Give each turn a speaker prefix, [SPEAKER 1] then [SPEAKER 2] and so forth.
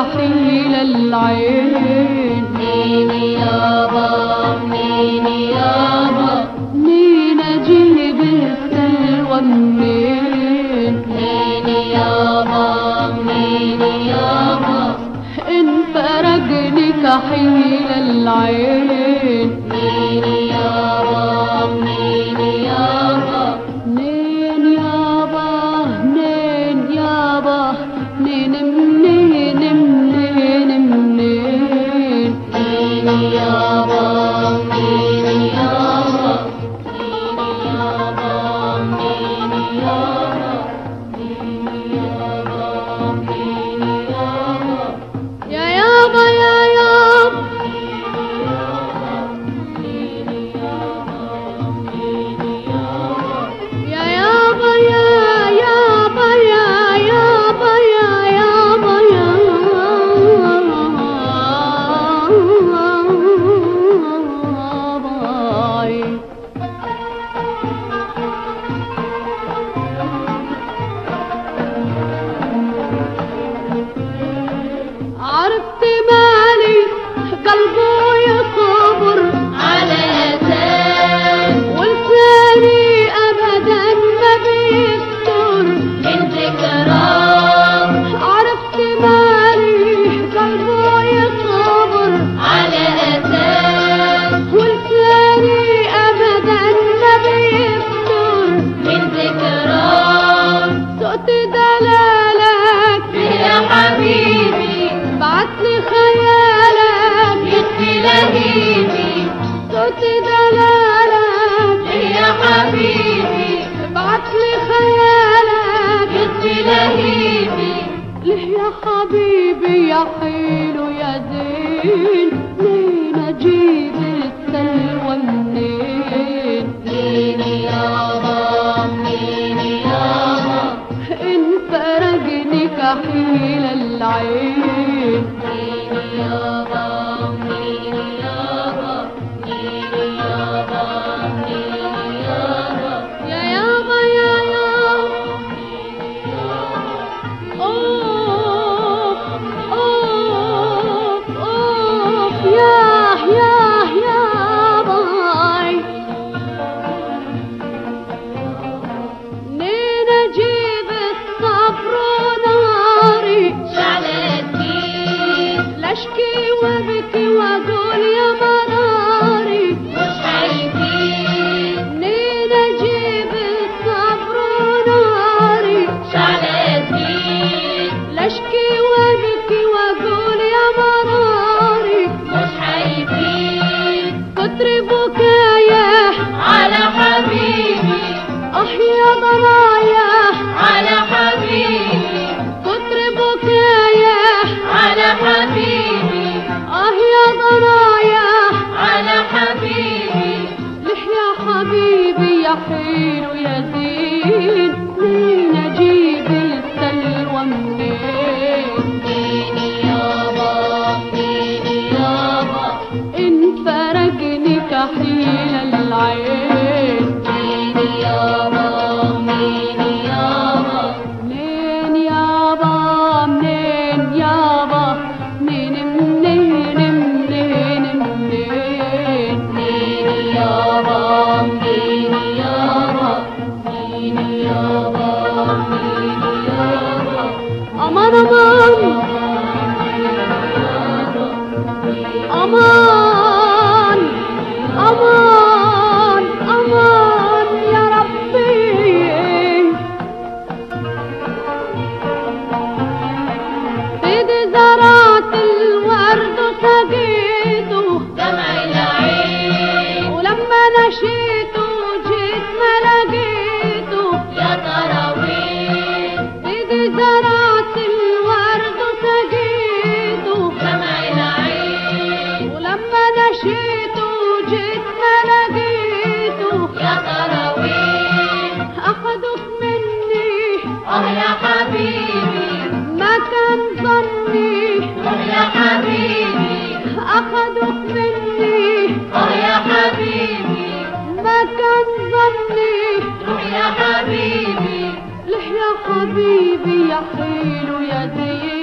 [SPEAKER 1] كحيل العين
[SPEAKER 2] مين يابا مين يابا
[SPEAKER 1] مين اجيب السلوى منين
[SPEAKER 2] مين يابا مين يابا
[SPEAKER 1] ان فرقني كحيل العين
[SPEAKER 2] مين يابا مين يابا
[SPEAKER 1] منين يابا منين يابا منين منين منين منين
[SPEAKER 2] مين يابا مين يابا مين يابا مين يابا مين يابا مين يابا
[SPEAKER 1] يا يابا يا يابا يا يابا يا يابا يا يابا يا يابا يابا عرفت مالي قلبه يصبر
[SPEAKER 2] على أساس
[SPEAKER 1] ولساني ابدا ما بيستر
[SPEAKER 2] من ذكرى
[SPEAKER 1] عرفت مالي قلبه يصبر
[SPEAKER 2] على أساس
[SPEAKER 1] ولساني ابدا ما بيستر
[SPEAKER 2] من ذكرى
[SPEAKER 1] صوت دلالك
[SPEAKER 2] يا حبيبي
[SPEAKER 1] بعتلي خيالك
[SPEAKER 2] يطفي لهيبي
[SPEAKER 1] صوت دلالك
[SPEAKER 2] يا حبيبي
[SPEAKER 1] بعتلي خيالك
[SPEAKER 2] يطفي لهيبي
[SPEAKER 1] ليه يا حبيبي يا حلو يا زين مين اجيب السلوى منين
[SPEAKER 2] مين يابا مين يابا
[SPEAKER 1] ان فرقني كحيل العين
[SPEAKER 2] مين يابا مين يابا مين يابا مين يابا
[SPEAKER 1] يا يابا يا يابا اوف اوف اوف يا يا يا باي منين اجيب الصبر وناري
[SPEAKER 2] شعلتي
[SPEAKER 1] لاشكي وابكي واقول يا مراري
[SPEAKER 2] مش عايزين
[SPEAKER 1] منين اجيب الصبر وناري
[SPEAKER 2] شعلتي
[SPEAKER 1] لاشكي وابكي واقول يا مراري
[SPEAKER 2] مش عايزين
[SPEAKER 1] كتر بكايا
[SPEAKER 2] على حبيبي
[SPEAKER 1] اه يا ضنايا
[SPEAKER 2] على حبيبي
[SPEAKER 1] كتر بكايا
[SPEAKER 2] على حبيبي
[SPEAKER 1] اه يا ضنايا
[SPEAKER 2] على حبيبي
[SPEAKER 1] لح يا حبيبي يا حلو يا زين مين اجيب السلوى منين
[SPEAKER 2] مين يابا مين يابا
[SPEAKER 1] ان فرقني كحيل العين
[SPEAKER 2] مين يابا مين يابا
[SPEAKER 1] منين يابا منين يابا منين منين منين منين
[SPEAKER 2] مين يابا مين يابا مين يابا مين يابا
[SPEAKER 1] امان امان امان امان امان يا ربي سيدي زرعت الورد وسقيته
[SPEAKER 2] دمع العين
[SPEAKER 1] ولما نشيته جيت ما لقيته
[SPEAKER 2] يا تراويح
[SPEAKER 1] سيدي زرعت الورد وسقيته
[SPEAKER 2] دمع العين
[SPEAKER 1] ولما نشيته جيت ما لقيته
[SPEAKER 2] يا تراويح
[SPEAKER 1] أخذك مني
[SPEAKER 2] اه يا حبيبي
[SPEAKER 1] ما كان ظني
[SPEAKER 2] اه يا حبيبي
[SPEAKER 1] أخذك مني
[SPEAKER 2] اه يا حبيبي
[SPEAKER 1] ما كان ظني
[SPEAKER 2] روح يا حبيبي
[SPEAKER 1] لح يا حبيبي يا حلو يا زين